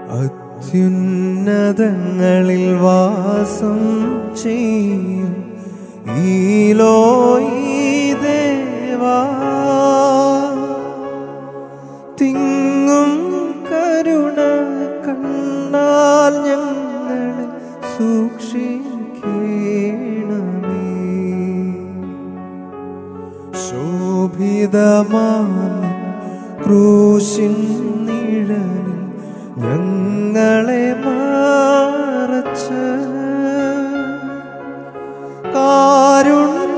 അത്യുന്നതങ്ങളിൽ വാസം ചെയ്യും ഈലോയി ദേവാ തിങ്ങും കരുണ കണ്ണാൽ ഞങ്ങളെ സൂക്ഷിക്കണമേ ശോഭിതമാന ക്രൂശിൻ നിഴലിൽ ഞങ്ങളെ മറച്ച് കാരുണ്യ